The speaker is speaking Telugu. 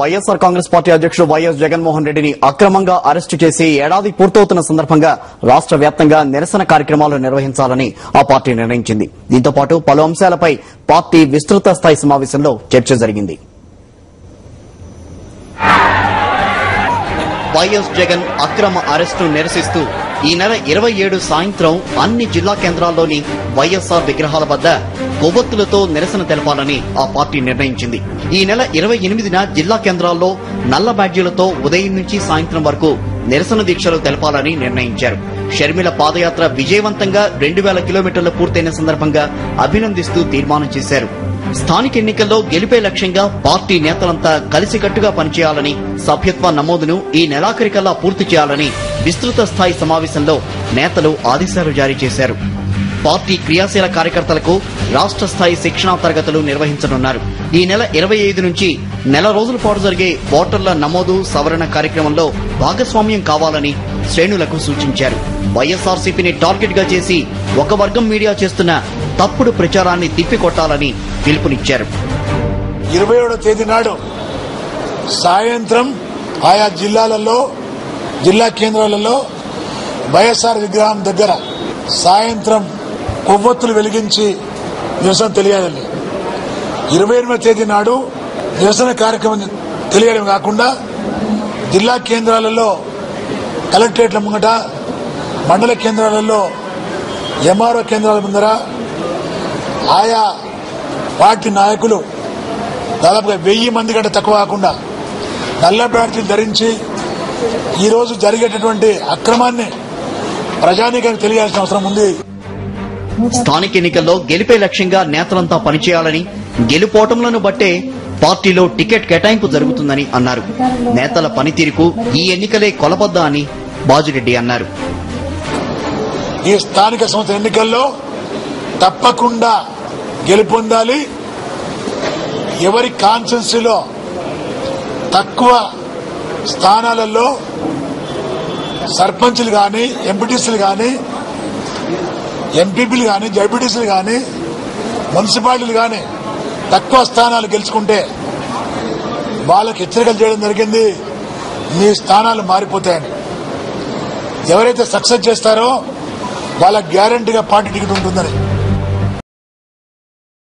వైఎస్ఆర్ కాంగ్రెస్ పార్టీ అధ్యక్షుడు వైఎస్ జగన్మోహన్ రెడ్డిని అక్రమంగా అరెస్టు చేసి ఏడాది పూర్తవుతున్న సందర్భంగా రాష్ట్ర వ్యాప్తంగా నిరసన కార్యక్రమాలు నిర్వహించాలని ఆ పార్టీ నిర్ణయించింది దీంతో పాటు పలు అంశాలపై పార్టీ విస్తృత స్థాయి సమావేశంలో చర్చ జరిగింది వైఎస్ జగన్ అక్రమ అరెస్టు నిరసిస్తూ ఈ నెల ఇరవై ఏడు సాయంత్రం అన్ని జిల్లా కేంద్రాల్లోని వైఎస్ఆర్ విగ్రహాల వద్ద కొవ్వొత్తులతో నిరసన తెలపాలని ఆ పార్టీ నిర్ణయించింది ఈ నెల ఇరవై ఎనిమిదిన జిల్లా కేంద్రాల్లో నల్ల బ్యాడ్జీలతో ఉదయం నుంచి సాయంత్రం వరకు నిరసన దీక్షలు తెలపాలని నిర్ణయించారు షర్మిల పాదయాత్ర విజయవంతంగా రెండు వేల కిలోమీటర్లు పూర్తయిన సందర్భంగా అభినందిస్తూ తీర్మానం చేశారు స్థానిక ఎన్నికల్లో గెలిపే లక్ష్యంగా పార్టీ నేతలంతా కలిసికట్టుగా పనిచేయాలని సభ్యత్వ నమోదును ఈ నెలాఖరికల్లా పూర్తి చేయాలని విస్తృత స్థాయి సమావేశంలో నేతలు ఆదేశాలు జారీ చేశారు పార్టీ క్రియాశీల కార్యకర్తలకు రాష్ట్ర స్థాయి శిక్షణా తరగతులు నిర్వహించనున్నారు ఈ నెల ఇరవై ఐదు నుంచి నెల రోజుల పాటు జరిగే ఓటర్ల నమోదు సవరణ కార్యక్రమంలో భాగస్వామ్యం కావాలని శ్రేణులకు సూచించారు వైఎస్ఆర్సీపీని టార్గెట్ గా చేసి ఒక వర్గం మీడియా చేస్తున్న తప్పుడు ప్రచారాన్ని తిప్పికొట్టాలని పిలుపునిచ్చారు ఇరవై ఏడో తేదీ నాడు సాయంత్రం ఆయా జిల్లాలలో జిల్లా కేంద్రాలలో వైఎస్ఆర్ విగ్రహం దగ్గర సాయంత్రం కొవ్వొత్తులు వెలిగించి నిరసన తెలియాలి ఇరవై ఎనిమిదో తేదీ నాడు నిరసన కార్యక్రమం తెలియడం కాకుండా జిల్లా కేంద్రాలలో కలెక్టరేట్ల ముంగట మండల కేంద్రాలలో ఎంఆర్ఓ కేంద్రాల ముందర ఆయా పార్టీ నాయకులు దాదాపుగా వెయ్యి మంది కంటే తక్కువ కాకుండా నల్ల బ్యాడ్జీలు ధరించి ఈరోజు జరిగేటటువంటి అక్రమాన్ని ప్రజానీకానికి తెలియాల్సిన అవసరం ఉంది స్థానిక ఎన్నికల్లో గెలిపే లక్ష్యంగా నేతలంతా పనిచేయాలని గెలుపోటములను బట్టే పార్టీలో టికెట్ కేటాయింపు జరుగుతుందని అన్నారు నేతల పనితీరుకు ఈ ఎన్నికలే కొలబద్ద అని బాజిరెడ్డి అన్నారు ఈ స్థానిక సంస్థ ఎన్నికల్లో తప్పకుండా గెలుపొందాలి ఎవరి కాన్స్టెన్సీలో తక్కువ స్థానాలలో సర్పంచ్లు కానీ ఎంపీటీసీలు కానీ ఎంపీపీలు కానీ జడ్పీటీసీలు కానీ మున్సిపాలిటీలు కానీ తక్కువ స్థానాలు గెలుచుకుంటే వాళ్ళకి హెచ్చరికలు చేయడం జరిగింది మీ స్థానాలు మారిపోతాయని ఎవరైతే సక్సెస్ చేస్తారో వాళ్ళకి గ్యారంటీగా పార్టీ టికెట్ ఉంటుందని